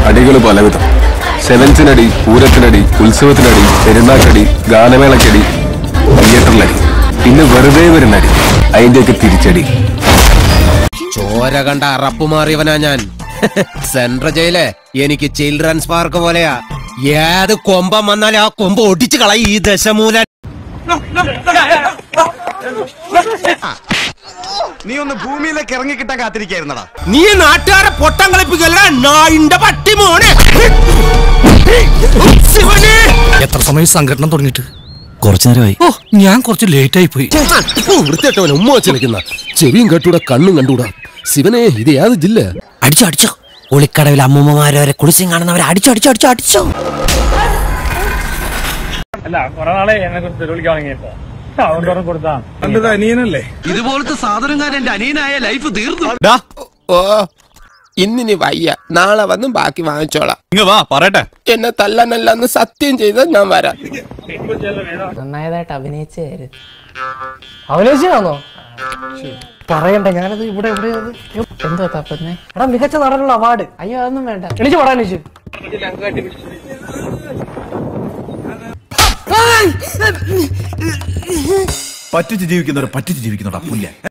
അടികൾ പലവിധം സെവൻസിനടി പൂരത്തിനടി ഉത്സവത്തിനടി പെരുന്നാക്കടി ഗാനമേളക്കടി തിയേറ്ററിലടി പിന്നെ വെറുതെ വരുന്നടി അതിന്റെയൊക്കെ തിരിച്ചടി ചോര കണ്ട അറപ്പ് മാറിയവനാ ഞാൻ സെൻട്രൽ ജയില് എനിക്ക് ചിൽഡ്രൻസ് പാർക്ക് പോലെയാ ഏത് കൊമ്പം വന്നാലും ആ കൊമ്പ് ഒടിച്ചു കളയും ഈ ദശമൂല നീ ഒന്ന് ഭൂമിയിലേക്ക് ഇറങ്ങി കിട്ടാൻ കാത്തിരിക്കായിരുന്നടാ നീ നാട്ടുകാരെ പൊട്ടം കളിപ്പിക്കല്ല നായിന്റെ പട്ടി മോനെ ശിവനെ! എത്ര സമയം സംഘടന തുടങ്ങിയിട്ട് കുറച്ചു നേരമായി ഓ ഞാൻ കുറച്ച് ലേറ്റ് ആയി പോയി ഉം, വൃത്തികെട്ടവൻ ഉമ്മ വെച്ചിരിക്കുന്ന ചെവിയും കെട്ടൂടാ കണ്ണും കണ്ടൂടാ ശിവനെ ഇത് ഏത് ജില്ല അടിച്ചോ അടിച്ചോ ഒളിക്കടവിൽ അമ്മൂമ്മമാരെ വരെ കുളിച്ചും കാണുന്നവരെ അടിച്ചോ അടിച്ചോ അടിച്ചോ അടിച്ചോ അല്ല കുറെ നാളെ എന്നെ കുറിച്ച് തെരുവിളിക്കാൻ തുടങ്ങിയപ്പോ അതുകൊണ്ട് കൊടുത്താ ഇതുപോലത്തെ സാധനക്കാരൻ എന്റെ അനിയനായ ലൈഫ് തീർന്നു ഓ ഇന്നിനി വയ്യ നാളെ വന്ന് ബാക്കി വാങ്ങിച്ചോളാം ഇങ്ങ വാ പറയട്ടെ എന്നെ തല്ലാനല്ലെന്ന് സത്യം ചെയ്താൽ ഞാൻ വരാം നന്നായതായിട്ട് അഭിനയിച്ചായിരുന്നു അഭിനയിച്ചാണോ പറയണ്ട ഞാനത് ഇവിടെ ഇവിടെ എന്തോ തപ്പുന്നേ എടാ മികച്ച നടനുള്ള അവാർഡ് അയ്യോ അതൊന്നും വേണ്ട എണീച്ച് പറയാൻ എണീച്ചു പറ്റിച്ച് ജീവിക്കുന്നവർ പറ്റിച്ച് ജീവിക്കുന്നവരാ പുല്ല